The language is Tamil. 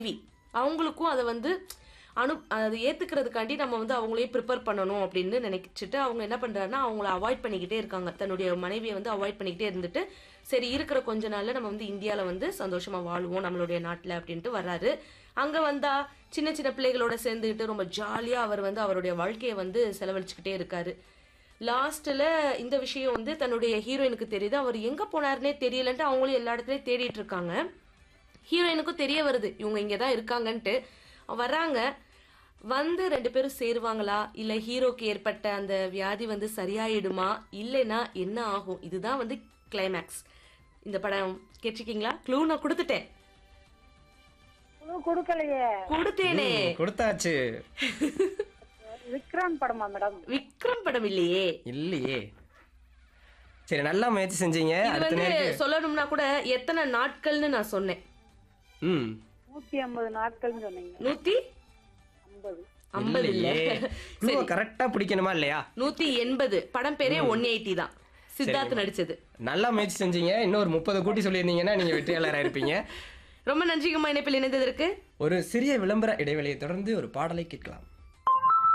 அவங்களுக்கும் அதை வந்து அனு அதை ஏத்துக்கிறதுக்காண்டி நம்ம வந்து அவங்களையும் ப்ரிப்பேர் பண்ணணும் அப்படின்னு நினைச்சிட்டு அவங்க என்ன பண்றாருன்னா அவங்கள அவாய்ட் பண்ணிக்கிட்டே இருக்காங்க தன்னுடைய மனைவியை வந்து அவாய்ட் பண்ணிக்கிட்டே இருந்துட்டு சரி இருக்கிற கொஞ்ச நாள்ல நம்ம வந்து இந்தியால வந்து சந்தோஷமா வாழுவோம் நம்மளுடைய நாட்டுல அப்படின்ட்டு வர்றாரு அங்க வந்தா சின்ன சின்ன பிள்ளைகளோட சேர்ந்துக்கிட்டு ரொம்ப ஜாலியா அவர் வந்து அவருடைய வாழ்க்கையை வந்து செலவழிச்சுக்கிட்டே இருக்காரு லாஸ்ட்ல இந்த விஷயம் வந்து தன்னுடைய ஹீரோயினுக்கு தெரியுது அவர் எங்க போனாருன்னே தெரியலன்ட்டு அவங்களும் எல்லா இடத்துலயும் தேடிட்டு இருக்காங்க ஹீரோயினுக்கும் தெரிய வருது இவங்க இங்கே தான் இருக்காங்கன்ட்டு வர்றாங்க வந்து ரெண்டு பேரும் சேருவாங்களா இல்லை ஹீரோக்கு ஏற்பட்ட அந்த வியாதி வந்து சரியாயிடுமா இல்லைன்னா என்ன ஆகும் இதுதான் வந்து கிளைமேக்ஸ் இந்த படம் கேட்டிருக்கீங்களா க்ளூ நான் கொடுத்துட்டேன் குழு கொடுக்கலையே கொடுத்தேனே ம், கொடுத்தாச்சு விக்ரான் படமா மேடம் விக்ரம் படம் இல்லையே இல்லையே சரி நல்லா முயற்சி செஞ்சீங்க இது அடுத்த வந்து நேரத்துக்கு சொல்லணும்னா கூட எத்தனை நாட்கள்னு நான் சொன்னேன் ம் நூத்தி ஐம்பது நாட்கள்னு சொன்னீங்க நூத்தி ஐம்பது ஐம்பது இல்ல இல்லையே க்ளூவை கரெக்டா பிடிக்கணுமா இல்லையா நூத்தி எண்பது படம் பேரே ஒன் எயிட்டி தான் சித்தார்த் நடிச்சது நல்லா முயற்சி செஞ்சீங்க இன்னும் ஒரு முப்பது கூட்டி சொல்லியிருந்தீங்கன்னா நீங்க வெற்றியாளராக இருப்பீங்க ரொம்ப நன்றிங்கம்மா இணைப்பில் இணைந்ததற்கு ஒரு சிறிய விளம்பர இடைவெளியை தொடர்ந்து ஒரு பாடலை கேட்கலாம்